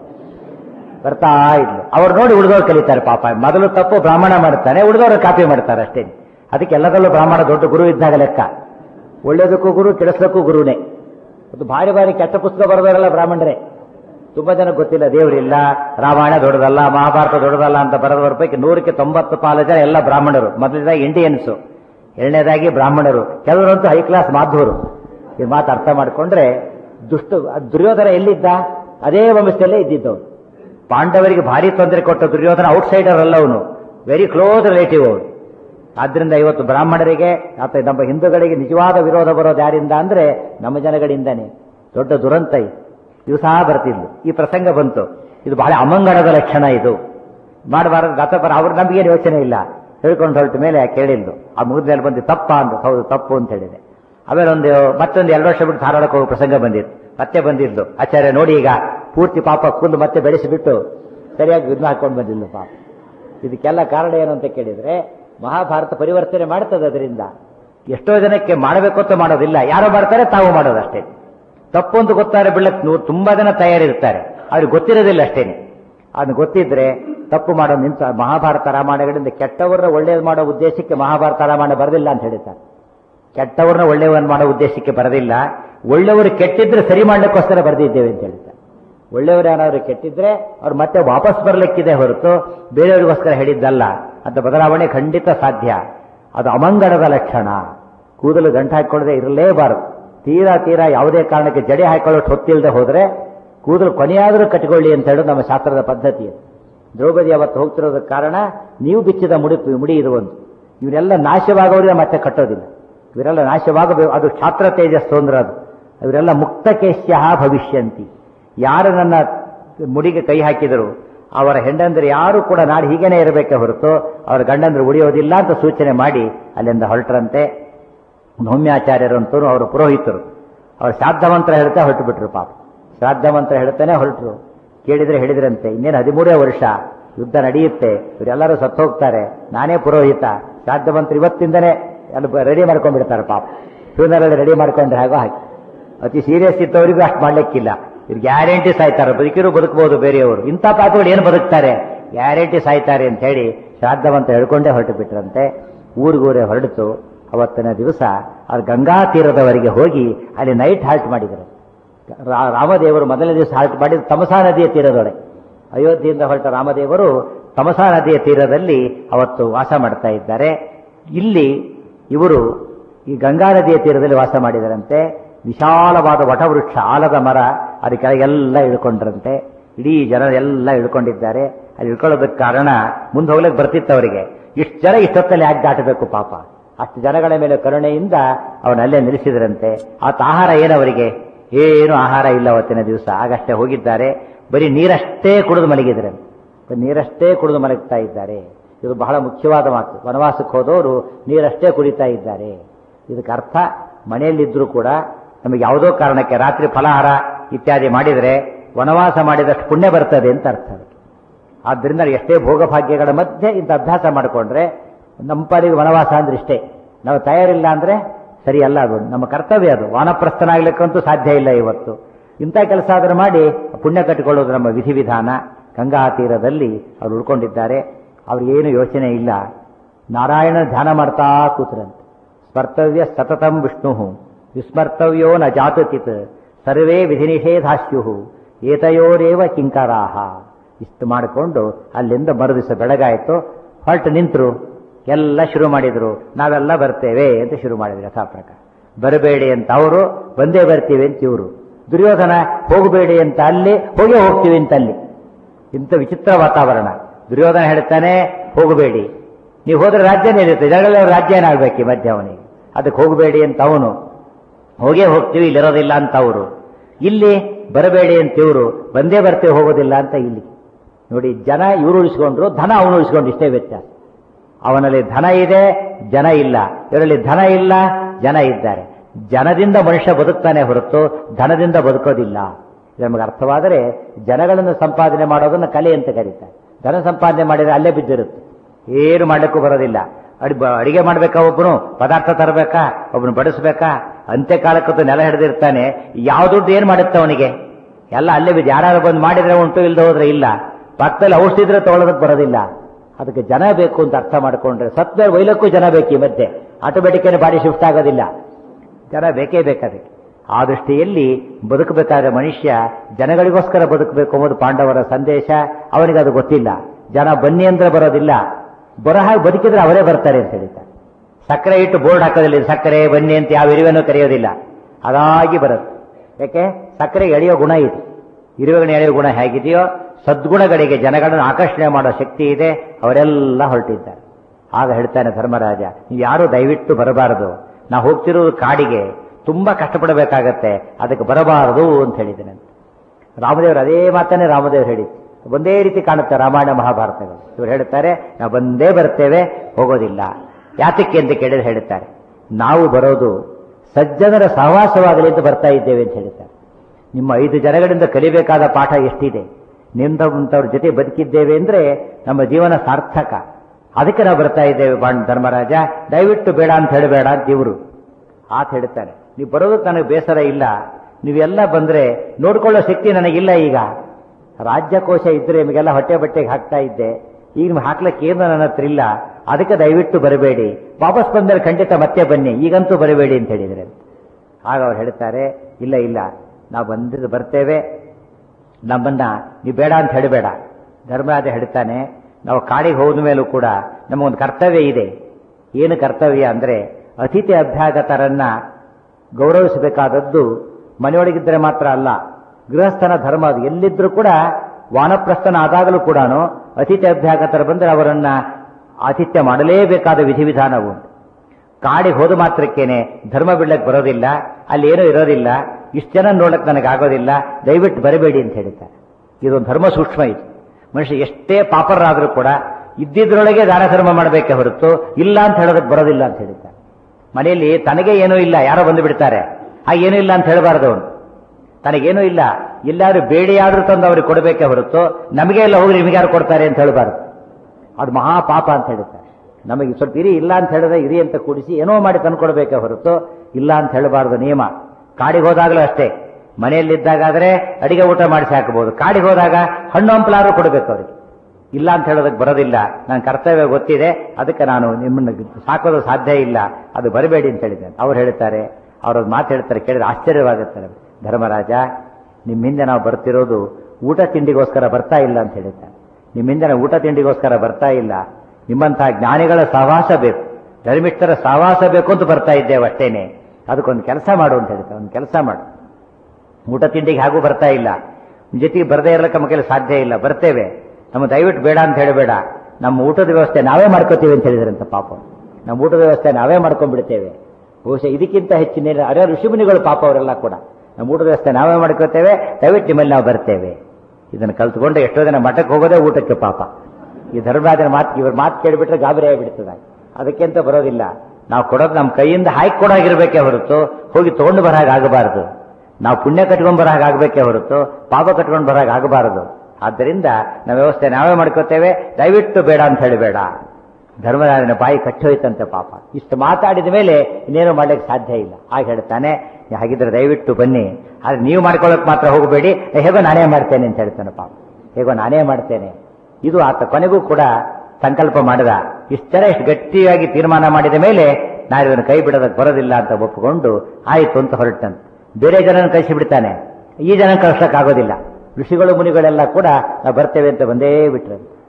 ಬರ್ತಾ ಇದ್ಲು ಅವ್ರು ನೋಡಿ ಉಳಿದವ್ರು ಕಲಿತಾರೆ ಪಾಪ ಮೊದಲು ತಪ್ಪು ಬ್ರಾಹ್ಮಣ ಮಾಡ್ತಾನೆ ಉಳಿದವರು ಕಾಪಿ ಮಾಡ್ತಾರೆ ಅಷ್ಟೇ ಅದಕ್ಕೆ ಎಲ್ಲದರಲ್ಲೂ ಬ್ರಾಹ್ಮಣ ದೊಡ್ಡ ಗುರು ಇದ್ದಾಗ ಲೆಕ್ಕ ಒಳ್ಳೇದಕ್ಕೂ ಗುರು ಕೆಡಿಸ್ಲಕ್ಕೂ ಗುರುನೇ ಅದು ಭಾರಿ ಭಾರಿ ಕೆಟ್ಟ ಪುಸ್ತಕ ಬರೆದವರೆಲ್ಲ ಬ್ರಾಹ್ಮಣರೇ ತುಂಬಾ ಜನ ಗೊತ್ತಿಲ್ಲ ದೇವರಿಲ್ಲ ರಾಮಾಯಣ ದೊಡ್ಡದಲ್ಲ ಮಹಾಭಾರತ ದೊಡ್ಡದಲ್ಲ ಅಂತ ಬರೆದವರ ಪೈಕಿ ನೂರಕ್ಕೆ ತೊಂಬತ್ತು ಪಾಲು ಜನ ಎಲ್ಲ ಬ್ರಾಹ್ಮಣರು ಮೊದಲನೇದಾಗಿ ಇಂಡಿಯನ್ಸು ಎರಡನೇದಾಗಿ ಬ್ರಾಹ್ಮಣರು ಕೆಲವರಂತೂ ಹೈ ಕ್ಲಾಸ್ ಮಾಧವರು ಈ ಮಾತು ಅರ್ಥ ಮಾಡಿಕೊಂಡ್ರೆ ದುಷ್ಟ ದುರ್ಯೋಧನ ಎಲ್ಲಿದ್ದ ಅದೇ ವಂಶದಲ್ಲೇ ಇದ್ದಿದ್ದವನು ಪಾಂಡವರಿಗೆ ಭಾರಿ ತೊಂದರೆ ಕೊಟ್ಟ ದುರ್ಯೋಧನ ಔಟ್ಸೈಡರ್ ಅಲ್ಲ ಅವನು ವೆರಿ ಕ್ಲೋಸ್ ರಿಲೇಟಿವ್ ಅವನು ಆದ್ರಿಂದ ಇವತ್ತು ಬ್ರಾಹ್ಮಣರಿಗೆ ಅಥವಾ ನಮ್ಮ ಹಿಂದೂಗಳಿಗೆ ನಿಜವಾದ ವಿರೋಧ ಬರೋದು ಯಾರಿಂದ ಅಂದ್ರೆ ನಮ್ಮ ಜನಗಳಿಂದಾನೆ ದೊಡ್ಡ ದುರಂತ ಇದು ದಿವಸ ಬರ್ತಿದ್ಲು ಈ ಪ್ರಸಂಗ ಬಂತು ಇದು ಬಹಳ ಅಮಂಗಳದ ಲಕ್ಷಣ ಇದು ಮಾಡಬಾರದು ಗತಪರ ಅವ್ರ ನಮಗೇನು ಯೋಚನೆ ಇಲ್ಲ ಹೇಳ್ಕೊಂಡು ಹೊರಟ ಮೇಲೆ ಕೇಳಿದ್ಲು ಆ ಮುಗಿದ್ಮೇಲೆ ಬಂದು ತಪ್ಪ ಅಂದು ಹೌದು ತಪ್ಪು ಅಂತ ಹೇಳಿದೆ ಆಮೇಲೆ ಒಂದು ಮತ್ತೊಂದು ಎರಡು ವರ್ಷ ಬಿಟ್ಟು ಧಾರಾಳಕ್ಕೆ ಹೋಗೋ ಪ್ರಸಂಗ ಬಂದಿತ್ತು ಮತ್ತೆ ಬಂದಿದ್ದು ಆಚಾರ್ಯ ನೋಡಿ ಈಗ ಪೂರ್ತಿ ಪಾಪ ಕೂದಲು ಮತ್ತೆ ಬೆಳೆಸಿಬಿಟ್ಟು ಸರಿಯಾಗಿ ಇದನ್ನ ಹಾಕೊಂಡು ಬಂದಿಲ್ಲ ಪಾಪ ಇದಕ್ಕೆಲ್ಲ ಕಾರಣ ಏನು ಅಂತ ಕೇಳಿದ್ರೆ ಮಹಾಭಾರತ ಪರಿವರ್ತನೆ ಮಾಡ್ತದೆ ಅದರಿಂದ ಎಷ್ಟೋ ಜನಕ್ಕೆ ಮಾಡಬೇಕು ಅಂತ ಮಾಡೋದಿಲ್ಲ ಯಾರೋ ಮಾಡ್ತಾರೆ ತಾವು ಮಾಡೋದಷ್ಟೇ ತಪ್ಪು ಅಂತ ಗೊತ್ತಾರೆ ಬಿಡ್ಲಕ್ಕೆ ನೂರು ತುಂಬಾ ಜನ ತಯಾರಿರ್ತಾರೆ ಅವ್ರಿಗೆ ಗೊತ್ತಿರೋದಿಲ್ಲ ಅಷ್ಟೇನೆ ಅದನ್ನ ಗೊತ್ತಿದ್ರೆ ತಪ್ಪು ಮಾಡೋ ನಿಂತ ಮಹಾಭಾರತ ರಾಮಾಯಣಗಳಿಂದ ಕೆಟ್ಟವರನ್ನ ಒಳ್ಳೇದು ಮಾಡೋ ಉದ್ದೇಶಕ್ಕೆ ಮಹಾಭಾರತ ರಾಮಾಯಣ ಬರೆದಿಲ್ಲ ಅಂತ ಹೇಳ್ತಾರೆ ಕೆಟ್ಟವ್ರನ್ನ ಒಳ್ಳೆಯವನ್ನ ಮಾಡೋ ಉದ್ದೇಶಕ್ಕೆ ಬರದಿಲ್ಲ ಒಳ್ಳೆಯವರು ಕೆಟ್ಟಿದ್ರೆ ಸರಿ ಮಾಡ್ಲಿಕ್ಕೋಸ್ಕರ ಬರೆದಿದ್ದೇವೆ ಅಂತ ಹೇಳ್ತಾರೆ ಒಳ್ಳೆಯವರು ಯಾರಾದ್ರೂ ಕೆಟ್ಟಿದ್ರೆ ಅವ್ರು ಮತ್ತೆ ವಾಪಸ್ ಬರ್ಲಿಕ್ಕಿದೆ ಹೊರತು ಬೇರೆಯವರಿಗೋಸ್ಕರ ಹೇಳಿದ್ದಲ್ಲ ಅಂತ ಬದಲಾವಣೆ ಖಂಡಿತ ಸಾಧ್ಯ ಅದು ಅಮಂಗಳದ ಲಕ್ಷಣ ಕೂದಲು ಗಂಟು ಹಾಕೊಳ್ಳದೆ ಇರಲೇಬಾರದು ತೀರಾ ತೀರಾ ಯಾವುದೇ ಕಾರಣಕ್ಕೆ ಜಡೆ ಹಾಕೊಳ್ಳೋಷ್ಟು ಹೊತ್ತಿಲ್ಲದೆ ಹೋದ್ರೆ ಕೂದಲು ಕೊನೆಯಾದರೂ ಕಟ್ಟಿಕೊಳ್ಳಿ ಅಂತ ಹೇಳೋದು ನಮ್ಮ ಶಾಸ್ತ್ರದ ಪದ್ಧತಿ ಅದು. ದ್ರೌಪದಿ ಅವತ್ತು ಹೋಗ್ತಿರೋದಕ್ಕೆ ಕಾರಣ ನೀವು ಬಿಚ್ಚಿದ ಮುಡಿ ಮುಡಿ ಇದು ಒಂದು ಇವರೆಲ್ಲ ನಾಶವಾಗೋರಿಗೆ ಮತ್ತೆ ಕಟ್ಟೋದಿಲ್ಲ ಇವರೆಲ್ಲ ನಾಶವಾಗಬೇಕು ಅದು ಕ್ಷಾತ್ರ ತೇಜಸ್ಸು ಅಂದ್ರೆ ಅದು ಇವರೆಲ್ಲ ಮುಕ್ತಕೇಶ್ಯ ಭವಿಷ್ಯಂತಿ ಯಾರು ನನ್ನ ಮುಡಿಗೆ ಕೈ ಹಾಕಿದರು ಅವರ ಹೆಂಡಂದ್ರೆ ಯಾರು ಕೂಡ ನಾಡು ಹೀಗೇನೆ ಇರಬೇಕೆ ಹೊರತು ಅವರ ಗಂಡಂದ್ರೆ ಉಳಿಯೋದಿಲ್ಲ ಅಂತ ಸೂಚನೆ ಮಾಡಿ ಅಲ್ಲಿಂದ ಹೊರಟ್ರಂತೆ ನೌಮ್ಯಾಚಾರ್ಯರಂತೂ ಅವರು ಪುರೋಹಿತರು ಅವರು ಶ್ರಾದ್ದ ಮಂತ್ರ ಹೇಳ್ತಾ ಹೊರಟು ಬಿಟ್ರು ಪಾಪ ಶ್ರಾದ್ದ ಮಂತ್ರ ಹೇಳ್ತಾನೆ ಹೊರಟರು ಕೇಳಿದ್ರೆ ಹೇಳಿದ್ರಂತೆ ಇನ್ನೇನು ಹದಿಮೂರೇ ವರ್ಷ ಯುದ್ಧ ನಡೆಯುತ್ತೆ ಇವರೆಲ್ಲರೂ ಸತ್ತು ಹೋಗ್ತಾರೆ ನಾನೇ ಪುರೋಹಿತ ಶ್ರಾದ್ದ ಮಂತ್ರ ಇವತ್ತಿಂದನೇ ಅಲ್ಲಿ ರೆಡಿ ಮಾಡ್ಕೊಂಡ್ಬಿಡ್ತಾರೆ ಪಾಪ ಫ್ಯೂನರಲ್ಲಿ ರೆಡಿ ಮಾಡ್ಕೊಂಡ್ರೆ ಹಾಗೋ ಹಾಕಿ ಅತಿ ಸೀರಿಯಸ್ ಇದ್ದವರಿಗೂ ಅಷ್ಟು ಮಾಡ್ಲಿಕ್ಕಿಲ್ಲ ಇವ್ರು ಗ್ಯಾರಂಟಿ ಸಾಯ್ತಾರೆ ಬದುಕಿರು ಬದುಕಬಹುದು ಬೇರೆಯವರು ಇಂಥ ಪಾಪಗಳು ಏನು ಬದುಕ್ತಾರೆ ಗ್ಯಾರಂಟಿ ಸಾಯ್ತಾರೆ ಅಂತ ಹೇಳಿ ಶ್ರಾದ್ದವಂತ ಹೇಳ್ಕೊಂಡೇ ಹೊರಟು ಬಿಟ್ರಂತೆ ಊರಿಗೂರೇ ಹೊರಡಿತು ಅವತ್ತಿನ ದಿವಸ ಅವ್ರು ಗಂಗಾ ತೀರದವರೆಗೆ ಹೋಗಿ ಅಲ್ಲಿ ನೈಟ್ ಹಾಲ್ಟ್ ಮಾಡಿದರು ರಾ- ರಾಮದೇವರು ಮೊದಲನೇ ದಿವಸ ಹಾಲ್ಟ್ ಮಾಡಿದ ತಮಸಾ ನದಿಯ ತೀರದೊಳಗೆ ಅಯೋಧ್ಯೆಯಿಂದ ಹೊರಟ ರಾಮದೇವರು ತಮಸಾ ನದಿಯ ತೀರದಲ್ಲಿ ಅವತ್ತು ವಾಸ ಮಾಡ್ತಾ ಇದ್ದಾರೆ ಇಲ್ಲಿ ಇವರು ಈ ಗಂಗಾ ನದಿಯ ತೀರದಲ್ಲಿ ವಾಸ ಮಾಡಿದರಂತೆ ವಿಶಾಲವಾದ ವಟವೃಕ್ಷ ಆಲದ ಮರ ಅದ್ರ ಕೆಳಗೆಲ್ಲ ಇಳ್ಕೊಂಡ್ರಂತೆ ಇಡೀ ಜನ ಎಲ್ಲ ಇಳ್ಕೊಂಡಿದ್ದಾರೆ ಅಲ್ಲಿ ಇಳ್ಕೊಳ್ಳೋದಕ್ಕೆ ಕಾರಣ ಮುಂದೆ ಹೋಗ್ಲಿಕ್ಕೆ ಬರ್ತಿತ್ತು ಅವರಿಗೆ ಇಷ್ಟು ಜನ ಇಷ್ಟೊತ್ತಲ್ಲಿ ಯಾಕೆ ದಾಟಬೇಕು ಪಾಪ ಅಷ್ಟು ಜನಗಳ ಮೇಲೆ ಕರುಣೆಯಿಂದ ಅವನಲ್ಲೇ ನಿಲ್ಲಿಸಿದ್ರಂತೆ ಆತ ಆಹಾರ ಏನವರಿಗೆ ಏನು ಆಹಾರ ಇಲ್ಲ ಅವತ್ತಿನ ದಿವಸ ಆಗಷ್ಟೇ ಹೋಗಿದ್ದಾರೆ ಬರೀ ನೀರಷ್ಟೇ ಕುಡಿದು ಮಲಗಿದ್ರಂತೆ ಬರೀ ನೀರಷ್ಟೇ ಕುಡಿದು ಮಲಗ್ತಾ ಇದ್ದಾರೆ ಇದು ಬಹಳ ಮುಖ್ಯವಾದ ಮಾತು ವನವಾಸಕ್ಕೆ ಹೋದವರು ನೀರಷ್ಟೇ ಕುಡಿತಾ ಇದ್ದಾರೆ ಇದಕ್ಕೆ ಅರ್ಥ ಮನೆಯಲ್ಲಿದ್ದರೂ ಕೂಡ ನಮಗೆ ಯಾವುದೋ ಕಾರಣಕ್ಕೆ ರಾತ್ರಿ ಫಲಹಾರ ಇತ್ಯಾದಿ ಮಾಡಿದರೆ ವನವಾಸ ಮಾಡಿದಷ್ಟು ಪುಣ್ಯ ಬರ್ತದೆ ಅಂತ ಅರ್ಥ ಅದಕ್ಕೆ ಆದ್ದರಿಂದ ಎಷ್ಟೇ ಭೋಗಭಾಗ್ಯಗಳ ಮಧ್ಯೆ ಇಂಥ ಅಭ್ಯಾಸ ಮಾಡಿಕೊಂಡ್ರೆ ನಮ್ಮ ಪಾಲಿಗೆ ವನವಾಸ ಅಂದ್ರೆ ಇಷ್ಟೇ ನಾವು ತಯಾರಿಲ್ಲ ಅಂದ್ರೆ ಸರಿ ಅಲ್ಲ ಅದು ನಮ್ಮ ಕರ್ತವ್ಯ ಅದು ವಾನಪ್ರಸ್ಥನಾಗ್ಲಿಕ್ಕಂತೂ ಸಾಧ್ಯ ಇಲ್ಲ ಇವತ್ತು ಇಂಥ ಕೆಲಸ ಆದ್ರೆ ಮಾಡಿ ಪುಣ್ಯ ಕಟ್ಟಿಕೊಳ್ಳೋದು ನಮ್ಮ ವಿಧಿವಿಧಾನ ಗಂಗಾ ತೀರದಲ್ಲಿ ಅವ್ರು ಉಳ್ಕೊಂಡಿದ್ದಾರೆ ಅವ್ರಿಗೇನು ಯೋಚನೆ ಇಲ್ಲ ನಾರಾಯಣ ಧ್ಯಾನ ಮಾಡ್ತಾ ಕೂತ್ರಂತೆ ಸ್ಮರ್ತವ್ಯ ಸತತಂ ವಿಷ್ಣು ವಿಸ್ಮರ್ತವ್ಯೋ ನ ಜಾತಚಿತ್ ಸರ್ವೇ ವಿಧಿ ನಿಷೇಧಾಸ್ಯು ಏತಯೋರೇವ ಕಿಂಕರಾಹ ಇಷ್ಟು ಮಾಡಿಕೊಂಡು ಅಲ್ಲಿಂದ ಮರುದಿವಸ ಬೆಳಗಾಯಿತು ಹೊರಟು ನಿಂತರು ಎಲ್ಲ ಶುರು ಮಾಡಿದ್ರು ನಾವೆಲ್ಲ ಬರ್ತೇವೆ ಅಂತ ಶುರು ಮಾಡಿದ್ರು ಯಥಾ ಪ್ರಕಾರ ಬರಬೇಡಿ ಅಂತ ಅವರು ಬಂದೇ ಬರ್ತೀವಿ ಅಂತ ಇವರು ದುರ್ಯೋಧನ ಹೋಗಬೇಡಿ ಅಂತ ಅಲ್ಲಿ ಹೋಗೇ ಹೋಗ್ತೀವಿ ಅಂತ ಅಲ್ಲಿ ಇಂಥ ವಿಚಿತ್ರ ವಾತಾವರಣ ದುರ್ಯೋಧನ ಹೇಳ್ತಾನೆ ಹೋಗಬೇಡಿ ನೀವು ಹೋದ್ರೆ ರಾಜ್ಯನೇ ಇರುತ್ತೆ ಜನಗಳೆಲ್ಲ ರಾಜ್ಯ ಏನಾಗಬೇಕು ಈ ಮಧ್ಯ ಅವನಿಗೆ ಅದಕ್ಕೆ ಹೋಗಬೇಡಿ ಅಂತ ಅವನು ಹೋಗೇ ಹೋಗ್ತೀವಿ ಇಲ್ಲಿರೋದಿಲ್ಲ ಅಂತ ಅವರು ಇಲ್ಲಿ ಬರಬೇಡಿ ಅಂತ ಇವರು ಬಂದೇ ಬರ್ತೇವೆ ಹೋಗೋದಿಲ್ಲ ಅಂತ ಇಲ್ಲಿ ನೋಡಿ ಜನ ಇವರು ಉಳಿಸ್ಕೊಂಡ್ರು ಧನ ಅವನು ಉಳಿಸ್ಕೊಂಡು ಇಷ್ಟೇ ವ್ಯತ್ಯಾಸ ಅವನಲ್ಲಿ ಧನ ಇದೆ ಜನ ಇಲ್ಲ ಇವರಲ್ಲಿ ಧನ ಇಲ್ಲ ಜನ ಇದ್ದಾರೆ ಜನದಿಂದ ಮನುಷ್ಯ ಬದುಕ್ತಾನೆ ಹೊರತು ಧನದಿಂದ ಬದುಕೋದಿಲ್ಲ ಇದು ನಮಗೆ ಅರ್ಥವಾದರೆ ಜನಗಳನ್ನು ಸಂಪಾದನೆ ಮಾಡೋದನ್ನ ಕಲೆ ಅಂತ ಕರೀತಾರೆ ಧನ ಸಂಪಾದನೆ ಮಾಡಿದ್ರೆ ಅಲ್ಲೇ ಬಿದ್ದಿರುತ್ತೆ ಏನು ಮಾಡ್ಲಿಕ್ಕೂ ಬರೋದಿಲ್ಲ ಅಡಿ ಅಡಿಗೆ ಮಾಡ್ಬೇಕಾ ಒಬ್ಬನು ಪದಾರ್ಥ ತರಬೇಕಾ ಒಬ್ಬನು ಬಡಿಸ್ಬೇಕಾ ಅಂತ್ಯಕಾಲಕ್ಕಂತೂ ನೆಲ ಹಿಡಿದಿರ್ತಾನೆ ಯಾವ ದುಡ್ಡು ಏನ್ ಮಾಡುತ್ತೆ ಅವನಿಗೆ ಎಲ್ಲ ಅಲ್ಲೇ ಬಿದ್ದು ಯಾರು ಬಂದು ಮಾಡಿದ್ರೆ ಉಂಟು ಇಲ್ಲದೆ ಹೋದ್ರೆ ಇಲ್ಲ ಪಕ್ಕದಲ್ಲಿ ಔಷಧಿ ಇದ್ರೆ ತಗೊಳ್ಳೋದಕ್ಕೆ ಬರೋದಿಲ್ಲ ಅದಕ್ಕೆ ಜನ ಬೇಕು ಅಂತ ಅರ್ಥ ಮಾಡ್ಕೊಂಡ್ರೆ ಸತ್ಮೇಲೆ ಒಯ್ಲಕ್ಕೂ ಜನ ಬೇಕು ಈ ಮಧ್ಯೆ ಆಟೋಮೆಟಿಕ್ ಬಾಡಿ ಶಿಫ್ಟ್ ಆಗೋದಿಲ್ಲ ಜನ ಬೇಕೇ ಬೇಕದಕ್ಕೆ ಆ ದೃಷ್ಟಿಯಲ್ಲಿ ಬದುಕಬೇಕಾದ್ರೆ ಮನುಷ್ಯ ಜನಗಳಿಗೋಸ್ಕರ ಬದುಕಬೇಕು ಎಂಬುದು ಪಾಂಡವರ ಸಂದೇಶ ಅವನಿಗೆ ಅದು ಗೊತ್ತಿಲ್ಲ ಜನ ಬನ್ನಿ ಅಂದ್ರೆ ಬರೋದಿಲ್ಲ ಬರೋ ಹಾಗೆ ಬದುಕಿದ್ರೆ ಅವರೇ ಬರ್ತಾರೆ ಅಂತ ಹೇಳ್ತಾರೆ ಸಕ್ಕರೆ ಇಟ್ಟು ಬೋರ್ಡ್ ಹಾಕೋದಿಲ್ಲ ಇದು ಸಕ್ಕರೆ ಬನ್ನಿ ಅಂತ ಯಾವ ಇರುವೆನೂ ಕರೆಯೋದಿಲ್ಲ ಅದಾಗಿ ಬರುತ್ತೆ ಯಾಕೆ ಸಕ್ಕರೆ ಎಳೆಯೋ ಗುಣ ಇದೆ ಇರುವೆಗಳನ್ನ ಎಳೆಯೋ ಗುಣ ಹೇಗಿದೆಯೋ ಸದ್ಗುಣಗಳಿಗೆ ಜನಗಳನ್ನು ಆಕರ್ಷಣೆ ಮಾಡೋ ಶಕ್ತಿ ಇದೆ ಅವರೆಲ್ಲ ಹೊರಟಿದ್ದಾರೆ ಆಗ ಹೇಳ್ತಾನೆ ಧರ್ಮರಾಜ ನೀವು ಯಾರು ದಯವಿಟ್ಟು ಬರಬಾರದು ನಾವು ಹೋಗ್ತಿರೋದು ಕಾಡಿಗೆ ತುಂಬಾ ಕಷ್ಟಪಡಬೇಕಾಗತ್ತೆ ಅದಕ್ಕೆ ಬರಬಾರದು ಅಂತ ಹೇಳಿದ್ದೇನೆ ರಾಮದೇವರು ಅದೇ ಮಾತನ್ನೇ ರಾಮದೇವರು ಹೇಳಿದ್ದು ಒಂದೇ ರೀತಿ ಕಾಣುತ್ತೆ ರಾಮಾಯಣ ಮಹಾಭಾರತಗಳು ಇವರು ಹೇಳುತ್ತಾರೆ ನಾವು ಬಂದೇ ಬರ್ತೇವೆ ಹೋಗೋದಿಲ್ಲ ಯಾತಕ್ಕೆ ಅಂತ ಕೇಳಿದ್ರೆ ಹೇಳುತ್ತಾರೆ ನಾವು ಬರೋದು ಸಜ್ಜನರ ಸಹವಾಸವಾಗಲಿ ಅಂತ ಬರ್ತಾ ಇದ್ದೇವೆ ಅಂತ ಹೇಳ್ತಾರೆ ನಿಮ್ಮ ಐದು ಜನಗಳಿಂದ ಕಲಿಬೇಕಾದ ಪಾಠ ಎಷ್ಟಿದೆ ನಿಮ್ದವ್ರ ಜೊತೆ ಬದುಕಿದ್ದೇವೆ ಅಂದ್ರೆ ನಮ್ಮ ಜೀವನ ಸಾರ್ಥಕ ಅದಕ್ಕೆ ನಾವು ಬರ್ತಾ ಇದ್ದೇವೆ ಬಾಣ್ ಧರ್ಮರಾಜ ದಯವಿಟ್ಟು ಬೇಡ ಅಂತ ಹೇಳಬೇಡ ಅಂತ ಇವರು ಆತ ಹೇಳ್ತಾರೆ ನೀವು ಬರೋದಕ್ಕೆ ನನಗೆ ಬೇಸರ ಇಲ್ಲ ನೀವೆಲ್ಲ ಬಂದ್ರೆ ನೋಡ್ಕೊಳ್ಳೋ ಶಕ್ತಿ ನನಗಿಲ್ಲ ಈಗ ರಾಜ್ಯಕೋಶ ಇದ್ರೆ ನಿಮಗೆಲ್ಲ ಹೊಟ್ಟೆ ಬಟ್ಟೆಗೆ ಹಾಕ್ತಾ ಇದ್ದೆ ಈಗ ನಿಮ್ಗೆ ಹಾಕ್ಲಿಕ್ಕೆ ಏನು ನನ್ನ ಹತ್ರ ಇಲ್ಲ ಅದಕ್ಕೆ ದಯವಿಟ್ಟು ಬರಬೇಡಿ ವಾಪಸ್ ಬಂದರೆ ಖಂಡಿತ ಮತ್ತೆ ಬನ್ನಿ ಈಗಂತೂ ಬರಬೇಡಿ ಅಂತ ಹೇಳಿದ್ರೆ ಆಗ ಅವ್ರು ಹೇಳ್ತಾರೆ ಇಲ್ಲ ಇಲ್ಲ ನಾವು ಬಂದಿದ್ದು ಬರ್ತೇವೆ ನಮ್ಮನ್ನ ನೀವು ಬೇಡ ಅಂತ ಹೇಳಬೇಡ ಧರ್ಮರಾಜ ಹೇಳ್ತಾನೆ ನಾವು ಕಾಡಿಗೆ ಹೋದ ಮೇಲೂ ಕೂಡ ನಮಗೊಂದು ಕರ್ತವ್ಯ ಇದೆ ಏನು ಕರ್ತವ್ಯ ಅಂದ್ರೆ ಅತಿಥಿ ಅಭ್ಯಾಗತರನ್ನ ಗೌರವಿಸಬೇಕಾದದ್ದು ಮನೆಯೊಳಗಿದ್ದರೆ ಮಾತ್ರ ಅಲ್ಲ ಗೃಹಸ್ಥನ ಧರ್ಮ ಅದು ಎಲ್ಲಿದ್ರೂ ಕೂಡ ವಾನಪ್ರಸ್ಥನ ಆದಾಗಲೂ ಕೂಡ ಅತಿಥಿ ಅಭ್ಯಾಗತರ ಬಂದರೆ ಅವರನ್ನ ಆತಿಥ್ಯ ಮಾಡಲೇಬೇಕಾದ ವಿಧಿವಿಧಾನ ಉಂಟು ಕಾಡಿಗೆ ಹೋದ ಮಾತ್ರಕ್ಕೇನೆ ಧರ್ಮ ಬಿಡ್ಲಕ್ಕೆ ಬರೋದಿಲ್ಲ ಅಲ್ಲಿ ಏನೂ ಇರೋದಿಲ್ಲ ಇಷ್ಟು ಜನ ನೋಡಕ್ ನನಗಾಗೋದಿಲ್ಲ ದಯವಿಟ್ಟು ಬರಬೇಡಿ ಅಂತ ಹೇಳ್ತಾರೆ ಇದೊಂದು ಧರ್ಮ ಸೂಕ್ಷ್ಮ ಇದು ಮನುಷ್ಯ ಎಷ್ಟೇ ಪಾಪರಾದರೂ ಕೂಡ ಇದ್ದಿದ್ರೊಳಗೆ ದಾನ ಧರ್ಮ ಮಾಡಬೇಕೆ ಹೊರತು ಇಲ್ಲ ಅಂತ ಹೇಳೋದಕ್ಕೆ ಬರೋದಿಲ್ಲ ಅಂತ ಹೇಳ್ತಾರೆ ಮನೆಯಲ್ಲಿ ತನಗೆ ಏನೂ ಇಲ್ಲ ಯಾರೋ ಬಂದು ಬಿಡ್ತಾರೆ ಆ ಏನೂ ಇಲ್ಲ ಅಂತ ಹೇಳಬಾರದು ಅವನು ತನಗೇನೂ ಇಲ್ಲ ಎಲ್ಲಾದ್ರೂ ಬೇಡಿಯಾದ್ರೂ ತಂದು ಅವ್ರಿಗೆ ಕೊಡಬೇಕೆ ಹೊರತು ನಮಗೆ ಎಲ್ಲ ಹೋಗಿ ನಿಮಗೆ ಯಾರು ಕೊಡ್ತಾರೆ ಅಂತ ಹೇಳಬಾರದು ಅದು ಮಹಾಪಾಪ ಅಂತ ಹೇಳ್ತಾರೆ ನಮಗೆ ಸ್ವಲ್ಪ ಇರಿ ಇಲ್ಲ ಅಂತ ಹೇಳಿದ್ರೆ ಇರಿ ಅಂತ ಕೂಡಿಸಿ ಏನೋ ಮಾಡಿ ತಂದ್ಕೊಡ್ಬೇಕೆ ಹೊರತು ಇಲ್ಲ ಅಂತ ಹೇಳಬಾರದು ನಿಯಮ ಕಾಡಿಗೆ ಹೋದಾಗಲೂ ಅಷ್ಟೇ ಮನೆಯಲ್ಲಿದ್ದಾಗಾದ್ರೆ ಅಡಿಗೆ ಊಟ ಮಾಡಿಸಿ ಹಾಕಬಹುದು ಕಾಡಿಗೆ ಹೋದಾಗ ಹಣ್ಣು ಹಂಪಲಾದ್ರೂ ಕೊಡಬೇಕು ಅವರಿಗೆ ಇಲ್ಲ ಅಂತ ಹೇಳೋದಕ್ಕೆ ಬರೋದಿಲ್ಲ ನನ್ನ ಕರ್ತವ್ಯ ಗೊತ್ತಿದೆ ಅದಕ್ಕೆ ನಾನು ನಿಮ್ಮನ್ನು ಸಾಕೋದು ಸಾಧ್ಯ ಇಲ್ಲ ಅದು ಬರಬೇಡಿ ಅಂತ ಹೇಳಿದ್ದೇನೆ ಅವ್ರು ಹೇಳ್ತಾರೆ ಅವ್ರದ್ದು ಮಾತು ಹೇಳ್ತಾರೆ ಕೇಳಿದ್ರೆ ಆಶ್ಚರ್ಯವಾಗುತ್ತೆ ಧರ್ಮರಾಜ ನಿಮ್ಮ ಹಿಂದೆ ನಾವು ಬರ್ತಿರೋದು ಊಟ ತಿಂಡಿಗೋಸ್ಕರ ಬರ್ತಾ ಇಲ್ಲ ಅಂತ ಹೇಳಿದ್ದಾರೆ ನಿಮ್ಮ ಹಿಂದೆ ನಾವು ಊಟ ತಿಂಡಿಗೋಸ್ಕರ ಬರ್ತಾ ಇಲ್ಲ ನಿಮ್ಮಂತಹ ಜ್ಞಾನಿಗಳ ಸಹವಾಸ ಬೇಕು ಧರ್ಮಿಷ್ಠರ ಸಹವಾಸ ಬೇಕು ಅಂತ ಬರ್ತಾ ಇದ್ದೇವೆ ಅಷ್ಟೇನೆ ಅದಕ್ಕೊಂದು ಕೆಲಸ ಮಾಡು ಅಂತ ಹೇಳ್ತಾರೆ ಒಂದು ಕೆಲಸ ಮಾಡು ಊಟ ತಿಂಡಿಗೆ ಹಾಗೂ ಬರ್ತಾ ಇಲ್ಲ ನಿಮ್ ಜೊತೆಗೆ ಬರದೇ ಇರಲಿಕ್ಕೆ ನಮ್ಮ ಕೈಲಿ ಸಾಧ್ಯ ಇಲ್ಲ ಬರ್ತೇವೆ ನಮ್ಮ ದಯವಿಟ್ಟು ಬೇಡ ಅಂತ ಹೇಳಬೇಡ ನಮ್ಮ ಊಟದ ವ್ಯವಸ್ಥೆ ನಾವೇ ಮಾಡ್ಕೋತೀವಿ ಅಂತ ಹೇಳಿದ್ರಂತ ಪಾಪ ನಮ್ಮ ಊಟದ ವ್ಯವಸ್ಥೆ ನಾವೇ ಮಾಡ್ಕೊಂಡ್ಬಿಡ್ತೇವೆ ಬಹುಶಃ ಇದಕ್ಕಿಂತ ಹೆಚ್ಚಿನ ಅರೆ ಋಷಿಮುನಿಗಳು ಪಾಪ ಅವರೆಲ್ಲ ಕೂಡ ನಮ್ಮ ಊಟದ ವ್ಯವಸ್ಥೆ ನಾವೇ ಮಾಡ್ಕೋತೇವೆ ದಯವಿಟ್ಟು ನಿಮ್ಮಲ್ಲಿ ನಾವು ಬರ್ತೇವೆ ಇದನ್ನು ಕಲ್ತ್ಕೊಂಡು ಎಷ್ಟೋ ಜನ ಮಠಕ್ಕೆ ಹೋಗೋದೇ ಊಟಕ್ಕೆ ಪಾಪ ಈ ಧರ್ಮರಾಜನ ಮಾತು ಇವ್ರ ಮಾತು ಕೇಳಿಬಿಟ್ರೆ ಗಾಬರಿ ಆಗಿಬಿಡ್ತದೆ ಅದಕ್ಕೆ ಅಂತ ಬರೋದಿಲ್ಲ ನಾವು ಕೊಡೋದು ನಮ್ಮ ಕೈಯಿಂದ ಹಾಕಿ ಕೊಡಾಗಿರ್ಬೇಕೇ ಹೊರತು ಹೋಗಿ ತಗೊಂಡು ಬರಾಗ ಆಗಬಾರದು ನಾವು ಪುಣ್ಯ ಕಟ್ಕೊಂಡು ಬರಾಗ ಆಗಬೇಕೇ ಹೊರತು ಪಾಪ ಕಟ್ಕೊಂಡು ಬರಾಗ ಆಗಬಾರದು ಆದ್ದರಿಂದ ನಾವು ವ್ಯವಸ್ಥೆ ನಾವೇ ಮಾಡ್ಕೋತೇವೆ ದಯವಿಟ್ಟು ಬೇಡ ಅಂತ ಹೇಳಬೇಡ ಧರ್ಮರಾಜನ ಬಾಯಿ ಕಟ್ಟೋಯ್ತಂತೆ ಪಾಪ ಇಷ್ಟು ಮಾತಾಡಿದ ಮೇಲೆ ಇನ್ನೇನು ಮಾಡ್ಲಿಕ್ಕೆ ಸಾಧ್ಯ ಇಲ್ಲ ಹಾಗೆ ಹೇಳ್ತಾನೆ ಹಾಗಿದ್ರೆ ದಯವಿಟ್ಟು ಬನ್ನಿ ಆದ್ರೆ ನೀವು ಮಾಡ್ಕೊಳ್ಳೋಕೆ ಮಾತ್ರ ಹೋಗಬೇಡಿ ಹೇಗೋ ನಾನೇ ಮಾಡ್ತೇನೆ ಅಂತ ಹೇಳ್ತಾನೆ ಪಾಪ ಹೇಗೋ ನಾನೇ ಮಾಡ್ತೇನೆ ಇದು ಆತ ಕೊನೆಗೂ ಕೂಡ ಸಂಕಲ್ಪ ಮಾಡಿದ ಇಷ್ಟು ಜನ ಇಷ್ಟು ಗಟ್ಟಿಯಾಗಿ ತೀರ್ಮಾನ ಮಾಡಿದ ಮೇಲೆ ನಾನು ಇವನು ಕೈ ಬಿಡೋದಕ್ಕೆ ಬರೋದಿಲ್ಲ ಅಂತ ಒಪ್ಪಿಕೊಂಡು ಆಯಿತು ಅಂತ ಹೊರಟಂತೆ ಬೇರೆ ಜನನ ಕಳಿಸಿ ಬಿಡ್ತಾನೆ ಈ ಜನ ಕಳ್ಸಕ್ಕಾಗೋದಿಲ್ಲ ಋಷಿಗಳು ಮುನಿಗಳೆಲ್ಲ ಕೂಡ ನಾವು ಬರ್ತೇವೆ ಅಂತ ಬಂದೇ ಬಿಟ್ರು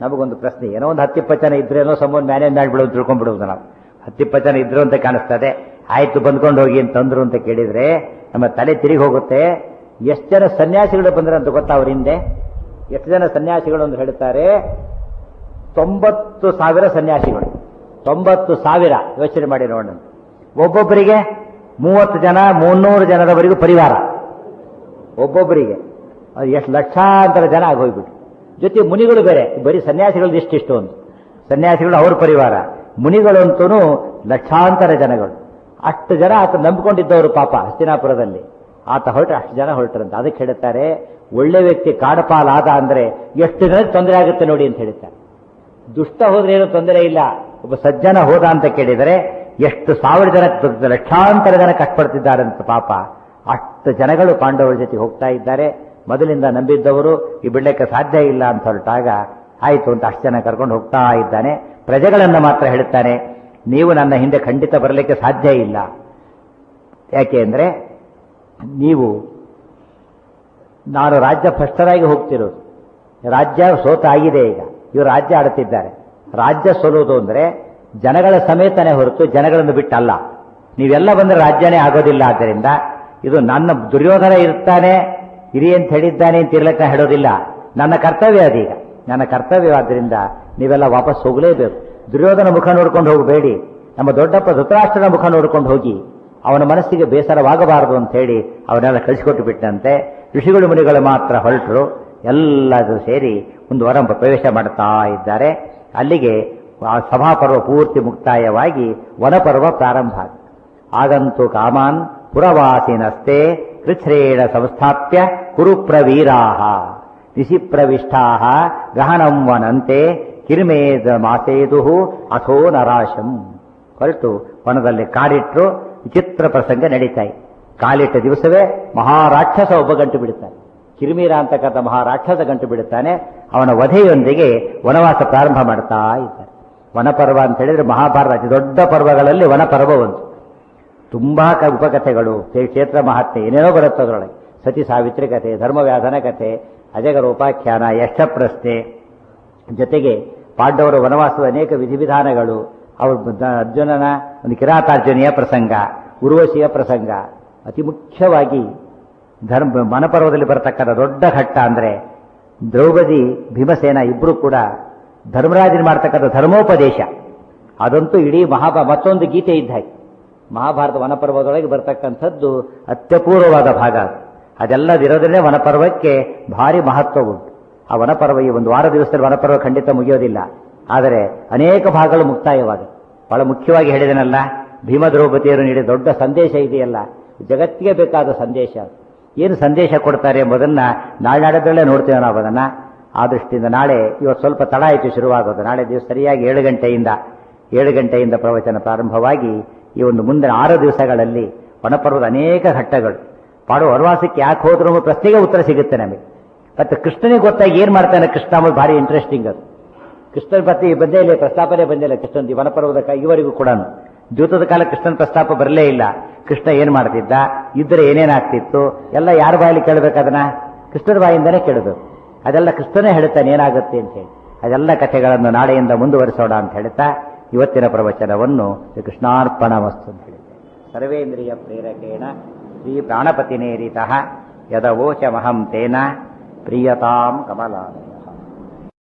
ನಮಗೊಂದು ಪ್ರಶ್ನೆ ಏನೋ ಒಂದು ಹತ್ತಿಪ್ಪತ್ತು ಜನ ಇದ್ರೇನೋ ಸಂಬಂಧ ಮ್ಯಾನೇಜ್ ಮಾಡಿಬಿಡೋದು ತಿಳ್ಕೊಂಡ್ಬಿಡೋದು ನಾವು ಹತ್ತಿಪ್ಪತ್ತು ಜನ ಇದ್ರು ಅಂತ ಕಾಣಿಸ್ತದೆ ಆಯ್ತು ಬಂದ್ಕೊಂಡು ಹೋಗಿ ಅಂತಂದ್ರು ಅಂತ ಕೇಳಿದ್ರೆ ನಮ್ಮ ತಲೆ ತಿರುಗಿ ಹೋಗುತ್ತೆ ಎಷ್ಟು ಜನ ಸನ್ಯಾಸಿಗಳು ಬಂದ್ರೆ ಅಂತ ಗೊತ್ತಾ ಅವ್ರ ಹಿಂದೆ ಎಷ್ಟು ಜನ ಸನ್ಯಾಸಿಗಳು ಅಂತ ಹೇಳ್ತಾರೆ ತೊಂಬತ್ತು ಸಾವಿರ ಸನ್ಯಾಸಿಗಳು ತೊಂಬತ್ತು ಸಾವಿರ ಯೋಚನೆ ಮಾಡಿ ನೋಡೋಣ ಒಬ್ಬೊಬ್ಬರಿಗೆ ಮೂವತ್ತು ಜನ ಮುನ್ನೂರು ಜನದವರೆಗೂ ಪರಿವಾರ ಒಬ್ಬೊಬ್ಬರಿಗೆ ಅದು ಎಷ್ಟು ಲಕ್ಷಾಂತರ ಜನ ಆಗೋಗ್ಬಿಟ್ಟು ಜೊತೆ ಮುನಿಗಳು ಬೇರೆ ಬರೀ ಸನ್ಯಾಸಿಗಳದ್ದು ಇಷ್ಟಿಷ್ಟು ಒಂದು ಸನ್ಯಾಸಿಗಳು ಅವ್ರ ಪರಿವಾರ ಮುನಿಗಳಂತೂ ಲಕ್ಷಾಂತರ ಜನಗಳು ಅಷ್ಟು ಜನ ಆತ ನಂಬಿಕೊಂಡಿದ್ದವರು ಪಾಪ ಹಸ್ತಿನಾಪುರದಲ್ಲಿ ಆತ ಹೊರಟ್ರೆ ಅಷ್ಟು ಜನ ಹೊರಟ್ರಂತ ಅದಕ್ಕೆ ಹೇಳ್ತಾರೆ ಒಳ್ಳೆ ವ್ಯಕ್ತಿ ಕಾಡಪಾಲಾದ ಅಂದ್ರೆ ಎಷ್ಟು ಜನಕ್ಕೆ ತೊಂದರೆ ಆಗುತ್ತೆ ನೋಡಿ ಅಂತ ಹೇಳ್ತಾರೆ ದುಷ್ಟ ಹೋದ್ರೆ ಏನು ತೊಂದರೆ ಇಲ್ಲ ಒಬ್ಬ ಸಜ್ಜನ ಹೋದ ಅಂತ ಕೇಳಿದರೆ ಎಷ್ಟು ಸಾವಿರ ಜನ ಲಕ್ಷಾಂತರ ಜನ ಕಷ್ಟಪಡ್ತಿದ್ದಾರೆ ಅಂತ ಪಾಪ ಅಷ್ಟು ಜನಗಳು ಪಾಂಡವರ ಜೊತೆ ಹೋಗ್ತಾ ಇದ್ದಾರೆ ಮೊದಲಿಂದ ನಂಬಿದ್ದವರು ಈ ಬಿಡ್ಲಿಕ್ಕೆ ಸಾಧ್ಯ ಇಲ್ಲ ಅಂತ ಹೊರಟಾಗ ಆಯ್ತು ಅಂತ ಅಷ್ಟು ಜನ ಕರ್ಕೊಂಡು ಹೋಗ್ತಾ ಇದ್ದಾನೆ ಪ್ರಜೆಗಳನ್ನ ಮಾತ್ರ ಹೇಳ್ತಾನೆ ನೀವು ನನ್ನ ಹಿಂದೆ ಖಂಡಿತ ಬರಲಿಕ್ಕೆ ಸಾಧ್ಯ ಇಲ್ಲ ಯಾಕೆ ಅಂದ್ರೆ ನೀವು ನಾನು ರಾಜ್ಯ ಭ್ರಷ್ಟರಾಗಿ ಹೋಗ್ತಿರೋದು ರಾಜ್ಯ ಸೋತ ಆಗಿದೆ ಈಗ ಇವರು ರಾಜ್ಯ ಆಡುತ್ತಿದ್ದಾರೆ ರಾಜ್ಯ ಸೋಲುವುದು ಅಂದ್ರೆ ಜನಗಳ ಸಮೇತನೇ ಹೊರತು ಜನಗಳನ್ನು ಬಿಟ್ಟಲ್ಲ ನೀವೆಲ್ಲ ಬಂದ್ರೆ ರಾಜ್ಯನೇ ಆಗೋದಿಲ್ಲ ಆದ್ದರಿಂದ ಇದು ನನ್ನ ದುರ್ಯೋಧನ ಇರ್ತಾನೆ ಇರಿ ಅಂತ ಹೇಳಿದ್ದಾನೆ ಅಂತ ಇರ್ಲಕ್ಕ ಹೇಳೋದಿಲ್ಲ ನನ್ನ ಕರ್ತವ್ಯ ಅದೀಗ ನನ್ನ ಕರ್ತವ್ಯವಾದ್ರಿಂದ ನೀವೆಲ್ಲ ವಾಪಸ್ ಹೋಗಲೇಬೇಕು ದುರ್ಯೋಧನ ಮುಖ ನೋಡ್ಕೊಂಡು ಹೋಗಬೇಡಿ ನಮ್ಮ ದೊಡ್ಡಪ್ಪ ಧೃತರಾಷ್ಟ್ರನ ಮುಖ ನೋಡ್ಕೊಂಡು ಹೋಗಿ ಅವನ ಮನಸ್ಸಿಗೆ ಬೇಸರವಾಗಬಾರದು ಅಂತ ಹೇಳಿ ಅವನ್ನೆಲ್ಲ ಕಳಿಸಿಕೊಟ್ಟು ಬಿಟ್ಟಂತೆ ಋಷಿಗಳು ಮುನಿಗಳು ಮಾತ್ರ ಹೊರಟರು ಎಲ್ಲರೂ ಸೇರಿ ಒಂದು ವರ ಪ್ರವೇಶ ಮಾಡ್ತಾ ಇದ್ದಾರೆ ಅಲ್ಲಿಗೆ ಆ ಸಭಾಪರ್ವ ಪೂರ್ತಿ ಮುಕ್ತಾಯವಾಗಿ ವನಪರ್ವ ಪ್ರಾರಂಭ ಆಗುತ್ತೆ ಆಗಂತೂ ಕಾಮಾನ್ ಪುರವಾಸಿನಸ್ತೆ ಕೃಚ್ಛ್ರೇಣ ಸಂಸ್ಥಾಪ್ಯ ಕುರುಪ್ರವೀರಾಹ ನಿಶಿಪ್ರವಿಷ್ಠಾಹ ಗಹನಂ ವನಂತೆ ಕಿರ್ಮೇದ ಮಾಸೇದು ಅಥೋ ನರಾಶಂ ಹೊರಟು ವನದಲ್ಲಿ ಕಾಡಿಟ್ರು ವಿಚಿತ್ರ ಪ್ರಸಂಗ ನಡೀತಾಯಿ ಕಾಲಿಟ್ಟ ದಿವಸವೇ ಮಹಾರಾಕ್ಷಸ ಒಬ್ಬ ಗಂಟು ಬಿಡುತ್ತಾನೆ ಕಿರಿಮೀರ ಅಂತಕ್ಕಂಥ ಮಹಾರಾಕ್ಷಸ ಗಂಟು ಬಿಡುತ್ತಾನೆ ಅವನ ವಧೆಯೊಂದಿಗೆ ವನವಾಸ ಪ್ರಾರಂಭ ಮಾಡ್ತಾ ಇದ್ದಾರೆ ವನಪರ್ವ ಅಂತ ಹೇಳಿದ್ರೆ ಮಹಾಭಾರತ ಅತಿ ದೊಡ್ಡ ಪರ್ವಗಳಲ್ಲಿ ವನಪರ್ವ ಒಂದು ತುಂಬಾ ಕ ಉಪಕಥೆಗಳು ಕ್ಷೇತ್ರ ಮಹಾತ್ಮೆ ಏನೇನೋ ಬರುತ್ತೆ ಅದರೊಳಗೆ ಸತಿ ಸಾವಿತ್ರಿ ಕಥೆ ಧರ್ಮವ್ಯಾಧನ ಕಥೆ ಅಜಗರ ಉಪಾಖ್ಯಾನ ಯಶ ಪ್ರಶ್ನೆ ಜೊತೆಗೆ ಪಾಂಡವರ ವನವಾಸದ ಅನೇಕ ವಿಧಿವಿಧಾನಗಳು ಅವರು ಅರ್ಜುನನ ಒಂದು ಕಿರಾತಾರ್ಜುನಿಯ ಪ್ರಸಂಗ ಉರ್ವಶಿಯ ಪ್ರಸಂಗ ಅತಿ ಮುಖ್ಯವಾಗಿ ಧರ್ಮ ಮನಪರ್ವದಲ್ಲಿ ಬರತಕ್ಕಂಥ ದೊಡ್ಡ ಘಟ್ಟ ಅಂದ್ರೆ ದ್ರೌಪದಿ ಭೀಮಸೇನ ಇಬ್ಬರು ಕೂಡ ಧರ್ಮರಾಜನ ಮಾಡ್ತಕ್ಕಂಥ ಧರ್ಮೋಪದೇಶ ಅದಂತೂ ಇಡೀ ಮಹಾಭ ಮತ್ತೊಂದು ಗೀತೆ ಇದ್ದ ಹಾಗೆ ಮಹಾಭಾರತ ವನಪರ್ವದೊಳಗೆ ಬರ್ತಕ್ಕಂಥದ್ದು ಅತ್ಯಪೂರ್ವವಾದ ಭಾಗ ಅದು ಅದೆಲ್ಲದಿರೋದ್ರೇ ವನಪರ್ವಕ್ಕೆ ಭಾರಿ ಮಹತ್ವ ಉಂಟು ಆ ವನಪರ್ವ ಈ ಒಂದು ವಾರ ದಿವಸದಲ್ಲಿ ವನಪರ್ವ ಖಂಡಿತ ಮುಗಿಯೋದಿಲ್ಲ ಆದರೆ ಅನೇಕ ಭಾಗಗಳು ಮುಕ್ತಾಯವಾಗುತ್ತೆ ಬಹಳ ಮುಖ್ಯವಾಗಿ ಹೇಳಿದನಲ್ಲ ಭೀಮ ದ್ರೌಪದಿಯರು ನೀಡಿದ ದೊಡ್ಡ ಸಂದೇಶ ಇದೆಯಲ್ಲ ಜಗತ್ತಿಗೆ ಬೇಕಾದ ಸಂದೇಶ ಏನು ಸಂದೇಶ ಕೊಡ್ತಾರೆ ಎಂಬುದನ್ನ ನಾಳೆ ನಾಡದಲ್ಲೇ ನೋಡ್ತೇವೆ ನಾವು ಅದನ್ನ ಆ ದೃಷ್ಟಿಯಿಂದ ನಾಳೆ ಇವತ್ತು ಸ್ವಲ್ಪ ತಡ ಆಯಿತು ಶುರುವಾಗೋದು ನಾಳೆ ದಿವಸ ಸರಿಯಾಗಿ ಏಳು ಗಂಟೆಯಿಂದ ಏಳು ಗಂಟೆಯಿಂದ ಪ್ರವಚನ ಪ್ರಾರಂಭವಾಗಿ ಈ ಒಂದು ಮುಂದಿನ ಆರು ದಿವಸಗಳಲ್ಲಿ ವನಪರ್ವದ ಅನೇಕ ಘಟ್ಟಗಳು ಪಾಡು ವನವಾಸಕ್ಕೆ ಯಾಕೆ ಹೋದ್ರು ಅನ್ನೋ ಪ್ರಶ್ನೆಗೆ ಉತ್ತರ ಸಿಗುತ್ತೆ ನಮಗೆ ಮತ್ತೆ ಕೃಷ್ಣನಿಗೆ ಗೊತ್ತಾಗಿ ಏನ್ ಮಾಡ್ತಾನೆ ಕೃಷ್ಣ ಅನ್ನೋದು ಭಾರಿ ಇಂಟ್ರೆಸ್ಟಿಂಗ್ ಅದು ಕೃಷ್ಣನ ಪತಿ ಬಂದೇ ಇಲ್ಲ ಪ್ರಸ್ತಾಪನೆ ಬಂದಿಲ್ಲ ಕೃಷ್ಣನ್ ಈ ವನಪರ್ವದ ಕ- ಇವರಿಗೂ ಕೂಡ ದ್ಯೂತದ ಕಾಲ ಕೃಷ್ಣನ ಪ್ರಸ್ತಾಪ ಬರಲೇ ಇಲ್ಲ ಕೃಷ್ಣ ಏನ್ ಮಾಡ್ತಿದ್ದ ಇದ್ರೆ ಏನೇನಾಗ್ತಿತ್ತು ಎಲ್ಲ ಯಾರ ಬಾಯಲ್ಲಿ ಕೇಳಬೇಕದನ್ನ ಕೃಷ್ಣನ ಬಾಯಿಂದನೇ ಕೇಳಬೇಕು ಅದೆಲ್ಲ ಕೃಷ್ಣನೇ ಹೇಳ್ತಾನೆ ಏನಾಗುತ್ತೆ ಅಂತ ಹೇಳಿ ಅದೆಲ್ಲ ಕಥೆಗಳನ್ನು ನಾಳೆಯಿಂದ ಮುಂದುವರಿಸೋಣ ಅಂತ ಹೇಳ್ತಾ ಇವತ್ತಿನ ಪ್ರವಚನವನ್ನು ಶ್ರೀ ಕೃಷ್ಣಾರ್ಪಣ ವಸ್ತು ಅಂತ ಹೇಳಿದ್ದೆ ಸರ್ವೇಂದ್ರಿಯ ಪ್ರೇರಕೇಣ ಶ್ರೀ ಪ್ರಾಣಪತಿನೇರಿತಃ ಯದವೋಚಮಹಂ ತೇನ ಪ್ರಿಯತಾಂ ಕಮಲಾನ